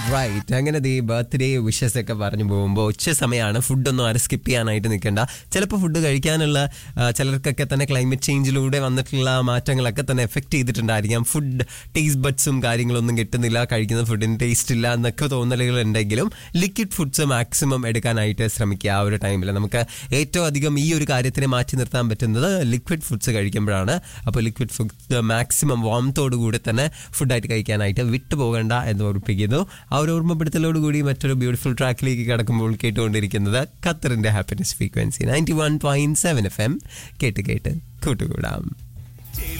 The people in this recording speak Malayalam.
റൈറ്റ് അങ്ങനെ ദീ ബർത്ത്ഡേ വിഷസ് ഒക്കെ പറഞ്ഞു പോകുമ്പോൾ ഉച്ച സമയമാണ് ഫുഡൊന്നും ആരും സ്കിപ്പ് ചെയ്യാനായിട്ട് നിൽക്കേണ്ട ചിലപ്പോൾ ഫുഡ് കഴിക്കാനുള്ള ആ, ചിലർക്കൊക്കെ തന്നെ ക്ലൈമറ്റ് ചേഞ്ചിലൂടെ വന്നിട്ടുള്ള മാറ്റങ്ങളൊക്കെ തന്നെ എഫക്റ്റ് ചെയ്തിട്ടുണ്ടായിരിക്കാം ഫുഡ് ടേസ്റ്റ് ബഡ്സും കാര്യങ്ങളൊന്നും കിട്ടുന്നില്ല കഴിക്കുന്ന ഫുഡിന് ടേസ്റ്റ് ഇല്ല എന്നൊക്കെ തോന്നലുകൾ ഉണ്ടെങ്കിലും ലിക്വിഡ് ഫുഡ്സ് മാക്സിമം എടുക്കാനായിട്ട് ശ്രമിക്കുക ആ ഒരു ടൈമിൽ നമുക്ക് ഏറ്റവും അധികം ഈ ഒരു കാര്യത്തിനെ മാറ്റി നിർത്താൻ പറ്റുന്നത് ലിക്വിഡ് ഫുഡ്സ് കഴിക്കുമ്പോഴാണ് അപ്പോൾ ലിക്വിഡ് ഫുഡ് മാക്സിമം വാമത്തോടു കൂടി തന്നെ ഫുഡായിട്ട് കഴിക്കാനായിട്ട് വിട്ടുപോകണ്ട എന്ന് ഓർപ്പിക്കുന്നു ആ ഒരു ഓർമ്മപ്പെടുത്തലോട് കൂടി മറ്റൊരു ബ്യൂട്ടിഫുൾ ട്രാക്കിലേക്ക് കടക്കുമ്പോൾ കേട്ടുകൊണ്ടിരിക്കുന്നത് ഖത്തറിന്റെ happiness frequency ninety one point seven F M കേട്ട് കേട്ട് കൂട്ടുകൂടാം